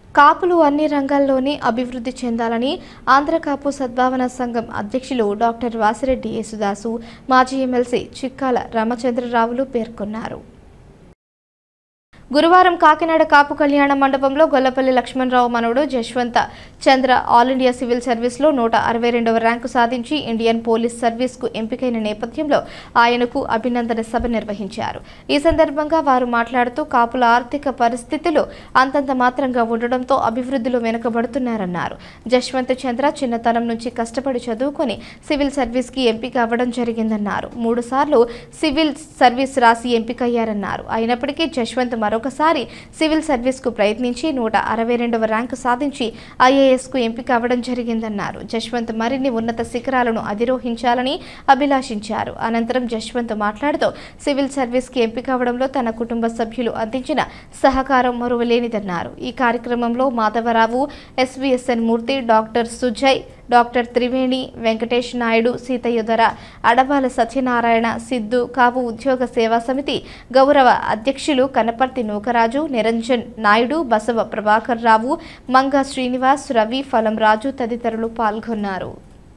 కాపులు అన్ని రంగాల్లోని అభివృద్ధి చెందాలని ఆంధ్ర కాపు సద్భావన సంఘం అధ్యక్షులు డాక్టర్ వాసిరెడ్డి యేసుదాసు మాజీ ఎమ్మెల్సీ చిక్కాల రామచంద్రరావులు పేర్కొన్నారు గురువారం కాకినాడ కాపు కళ్యాణ మండపంలో గొల్లపల్లి లక్ష్మణరావు మనవడు Jaswanth Chandra all India civil సర్వీస్లో నూట అరవై రెండవ ర్యాంకు సాధించి ఇండియన్ పోలీస్ సర్వీస్కు ఎంపికైన నేపథ్యంలో ఆయనకు అభినందన సభ నిర్వహించారు ఈ సందర్భంగా వారు మాట్లాడుతూ కాపుల ఆర్థిక పరిస్థితులు అంతంత మాత్రంగా ఉండడంతో అభివృద్ధిలో వెనుకబడుతున్నారన్నారు జశ్వంత్ చంద్ర చిన్నతనం నుంచి కష్టపడి చదువుకొని సివిల్ సర్వీస్కి ఎంపిక అవ్వడం జరిగిందన్నారు మూడు సార్లు సివిల్ సర్వీస్ రాసి ఎంపికయ్యారన్నారు అయినప్పటికీ జశ్వంత్ మరొకసారి సివిల్ సర్వీస్కు ప్రయత్నించి నూట అరవై రెండవ ర్యాంకు సాధించి ఐఏఎస్కు ఎంపిక అవ్వడం జరిగిందన్నారు జశ్వంత్ మరిన్ని ఉన్నత శిఖరాలను అధిరోహించాలని అభిలాషించారు అనంతరం జశ్వంత్ మాట్లాడుతూ సివిల్ సర్వీస్కి ఎంపిక అవ్వడంలో తన కుటుంబ సభ్యులు అందించిన సహకారం మరువలేనిదన్నారు ఈ కార్యక్రమంలో Madhavarao SVSN Murthy doctor Sujay doctor Triveni Venkatesh Naidu Sitayyadhara Adabala Satyanarayana Siddhu Kapu Udyoga Seva సమితి గౌరవ అధ్యక్షులు కనపర్తి నూకరాజు నిరంజన్ నాయుడు బసవ ప్రభాకర్ రావు మంగ శ్రీనివాస్ రవి ఫలం రాజు తదితరులు పాల్గొన్నారు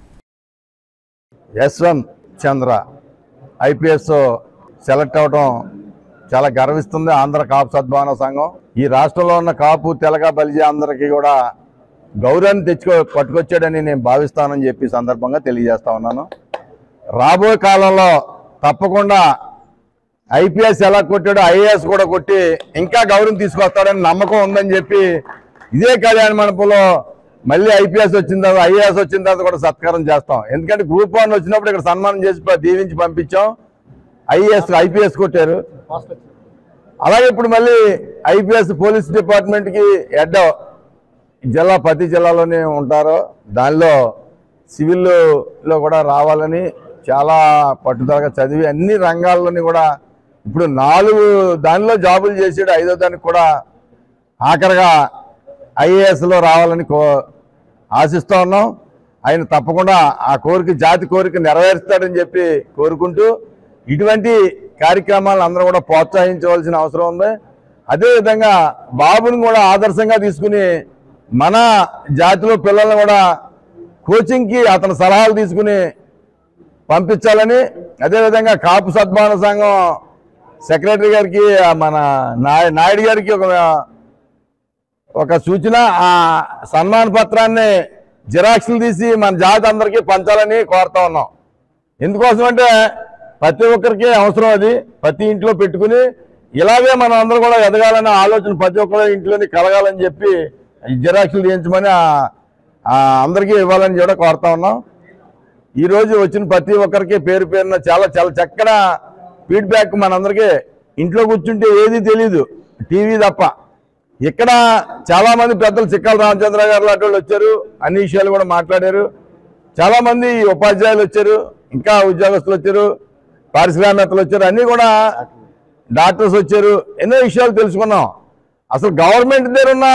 యశ్వంత్ చంద్ర ఐపీఎస్ సెలెక్ట్ అవడం చాలా గర్విస్తుంది ఆంధ్ర కాపు సద్భావన సంఘం ఈ రాష్ట్రంలో ఉన్న కాపు తెలగ బలిజ అందరికీ కూడా గౌరవాన్ని తెచ్చుకో పట్టుకొచ్చాడని నేను భావిస్తానని చెప్పి ఈ సందర్భంగా తెలియజేస్తా ఉన్నాను రాబోయే కాలంలో తప్పకుండా ఐపీఎస్ ఎలా కొట్టాడో ఐఏఎస్ కూడా కొట్టి ఇంకా గౌరవం తీసుకొస్తాడని నమ్మకం ఉందని చెప్పి ఇదే కళ్యాణ మండపంలో మళ్ళీ ఐపీఎస్ వచ్చిన తర్వాత ఐఏఎస్ వచ్చిన తర్వాత కూడా సత్కారం చేస్తాం ఎందుకంటే గ్రూప్ వన్ వచ్చినప్పుడు ఇక్కడ సన్మానం చేసి ప- దీవించి పంపించాం ఐఏఎస్ ఐపీఎస్ కొట్టారు అలాగే ఇప్పుడు మళ్ళీ ఐపీఎస్ పోలీస్ డిపార్ట్మెంట్కి హెడ్ జిల్లా ప్రతి జిల్లాలోనే ఉంటారు దానిలో సివిల్లో కూడా రావాలని చాలా పట్టుదలగా చదివి అన్ని రంగాల్లోని కూడా ఇప్పుడు నాలుగు దానిలో జాబులు చేసాడు ఐదో దానికి కూడా ఆఖరిగా ఐఏఎస్లో రావాలని కో ఆశిస్తూ ఉన్నాం ఆయన తప్పకుండా ఆ కోరిక జాతి కోరిక నెరవేరుస్తాడని చెప్పి కోరుకుంటూ ఇటువంటి కార్యక్రమాలను అందరూ కూడా ప్రోత్సహించవలసిన అవసరం ఉంది అదేవిధంగా బాబుని కూడా ఆదర్శంగా తీసుకుని మన జాతిలో పిల్లల్ని కూడా కోచింగ్కి అతని సలహాలు తీసుకుని పంపించాలని అదేవిధంగా కాపు సద్భావన సంఘం సెక్రటరీ గారికి ఆ మన నాయ నాయుడు గారికి ఒక ఒక సూచన ఆ సన్మాన పత్రాన్ని జిరాక్స్లు తీసి మన జాతి అందరికీ పంచాలని కోరుతా ఉన్నాం ఎందుకోసం అంటే ప్రతి ఒక్కరికి అవసరం అది ప్రతి ఇంట్లో పెట్టుకుని ఇలాగే మనం అందరూ కూడా ఎదగాలనే ఆలోచన ప్రతి ఒక్కరి ఇంట్లోని కలగాలని చెప్పి ఈ జిరాక్స్లు తీయించమని ఆ- ఆ అందరికీ ఇవ్వాలని కూడా కోరుతా ఉన్నాం ఈ రోజు వచ్చిన ప్రతి ఒక్కరికి పేరు పేరున చాలా చాలా చక్కగా ఫీడ్బ్యాక్ మనందరికీ ఇంట్లో కూర్చుంటే ఏది తెలియదు టీవీ తప్ప ఇక్కడ చాలా మంది పెద్దలు చిక్కల రామచంద్ర గారు లాంటి వాళ్ళు వచ్చారు అన్ని విషయాలు కూడా మాట్లాడారు చాలా మంది ఉపాధ్యాయులు వచ్చారు ఇంకా ఉద్యోగస్తులు వచ్చారు పారిశ్రామికవేత్తలు వచ్చారు అన్ని కూడా డాక్టర్స్ వచ్చారు ఎన్నో విషయాలు తెలుసుకున్నాం అసలు గవర్నమెంట్ దగ్గర ఉన్న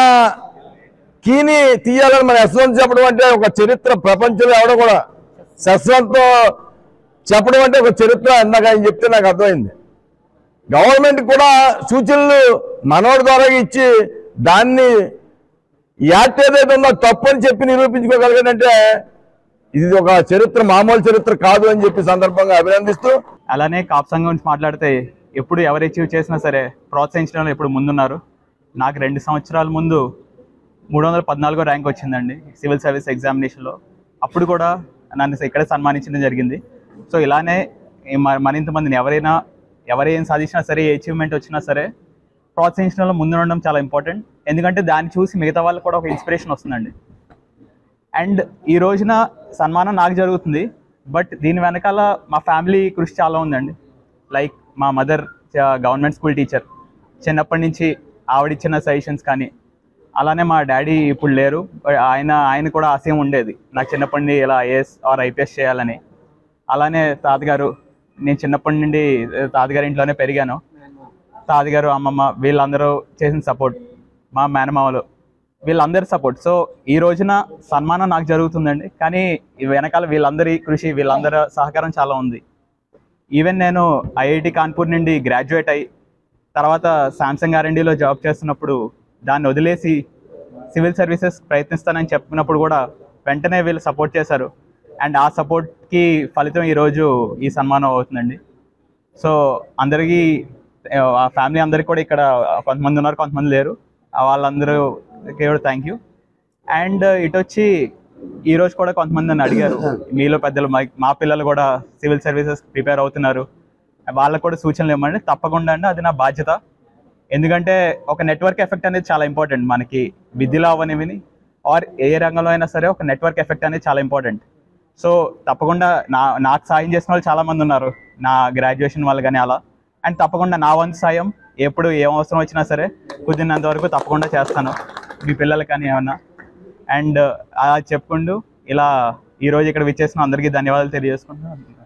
కీని తీయాలని మన యశ్వంత్ చెప్పడం అంటే ఒక చరిత్ర ప్రపంచంలో ఎవడో కూడా యశ్వంత్ చెప్పడం అంటే ఒక చరిత్ర ఇందాక ఆయన చెప్తే నాకు అర్థమైంది గవర్నమెంట్ కూడా సూచనలు మనోడి ద్వారా ఇచ్చి దాన్ని ఈ యాక్ట్ ఏదైతే ఉందో తప్పు అని చెప్పి నిరూపించుకోగలిగాడంటే ఇది ఒక చరిత్ర మామూలు చరిత్ర కాదు అని చెప్పి సందర్భంగా అభినందిస్తూ అలానే కాప్ సంఘం గురించి మాట్లాడితే ఎప్పుడు ఎవరు అచీవ్ చేసినా సరే ప్రోత్సహించడంలో ఎప్పుడు ముందున్నారు నాకు రెండు సంవత్సరాల ముందు మూడు వందల పద్నాలుగో ర్యాంక్ వచ్చిందండి సివిల్ సర్వీస్ ఎగ్జామినేషన్లో అప్పుడు కూడా నన్ను ఇక్కడే సన్మానించడం జరిగింది సో ఇలానే ఈ మ- మరింత మందిని ఎవరైనా ఎవరేం సాధించినా సరే ఏ అచీవ్మెంట్ వచ్చినా సరే ప్రోత్సహించడంలో ముందు ఉండడం చాలా ఇంపార్టెంట్ ఎందుకంటే దాన్ని చూసి మిగతా వాళ్ళకి కూడా ఒక ఇన్స్పిరేషన్ వస్తుందండి అండ్ ఈ రోజున సన్మానం నాకు జరుగుతుంది బట్ దీని వెనకాల మా ఫ్యామిలీ కృషి చాలా ఉందండి లైక్ మా మదర్ గవర్నమెంట్ స్కూల్ టీచర్ చిన్నప్పటి నుంచి ఆవిడిచ్చిన సజెషన్స్ కానీ అలానే మా డాడీ ఇప్పుడు లేరు But ఆయన ఆయన కూడా ఆశయం ఉండేది నాకు చిన్నప్పటి నుండి ఇలా ఐఏఎస్ ఆర్ ఐపీఎస్ చేయాలని అలానే తాతగారు నేను చిన్నప్పటి నుండి ఆ, తాతగారి ఇంట్లోనే పెరిగాను తాతగారు అమ్మమ్మ వీళ్ళందరూ చేసిన సపోర్ట్ మా మేనమామలు వీళ్ళందరి సపోర్ట్ సో ఈ రోజున సన్మానం నాకు జరుగుతుందండి కానీ ఈ వెనకాల వీళ్ళందరి కృషి వీళ్ళందరి సహకారం చాలా ఉంది ఈవెన్ నేను ఐఐటి కాన్పూర్ నుండి గ్రాడ్యుయేట్ అయ్యి తర్వాత శాంసంగ్ ఆర్ఎండిలో జాబ్ చేస్తున్నప్పుడు దాన్ని వదిలేసి సివిల్ సర్వీసెస్ ప్రయత్నిస్తానని చెప్పినప్పుడు కూడా వెంటనే వీళ్ళు సపోర్ట్ చేశారు అండ్ ఆ సపోర్ట్కి ఫలితం ఈరోజు ఈ సన్మానం అవుతుందండి సో అందరికీ ఆ ఫ్యామిలీ అందరికీ కూడా ఇక్కడ కొంతమంది ఉన్నారు కొంతమంది లేరు ఆ వాళ్ళందరూకి కూడా థ్యాంక్ యూ అండ్ ఇటు వచ్చి ఈ రోజు కూడా కొంతమంది నన్ను అడిగారు మీలో పెద్దలు మా మా పిల్లలు కూడా సివిల్ సర్వీసెస్ ప్రిపేర్ అవుతున్నారు వాళ్ళకు కూడా సూచనలు ఇవ్వమండి తప్పకుండా అండి అది నా బాధ్యత ఎందుకంటే ఒక నెట్వర్క్ ఎఫెక్ట్ అనేది చాలా ఇంపార్టెంట్ మనకి విద్యలో అవనివిని ఆర్ ఏ రంగంలో అయినా సరే ఒక నెట్వర్క్ ఎఫెక్ట్ అనేది చాలా ఇంపార్టెంట్ సో తప్పకుండా నా నాకు సాయం చేసిన వాళ్ళు చాలా మంది ఉన్నారు నా గ్రాడ్యుయేషన్ వాళ్ళు కానీ అలా అండ్ తప్పకుండా నా వంతు సాయం ఎప్పుడు ఏం అవసరం వచ్చినా సరే కుదిరినంత వరకు తప్పకుండా చేస్తాను మీ పిల్లలు కానీ ఏమన్నా అండ్ అలా చెప్పుకుంటూ ఇలా ఈరోజు ఇక్కడ విచ్చేసిన అందరికీ ధన్యవాదాలు తెలియజేసుకుంటున్నాను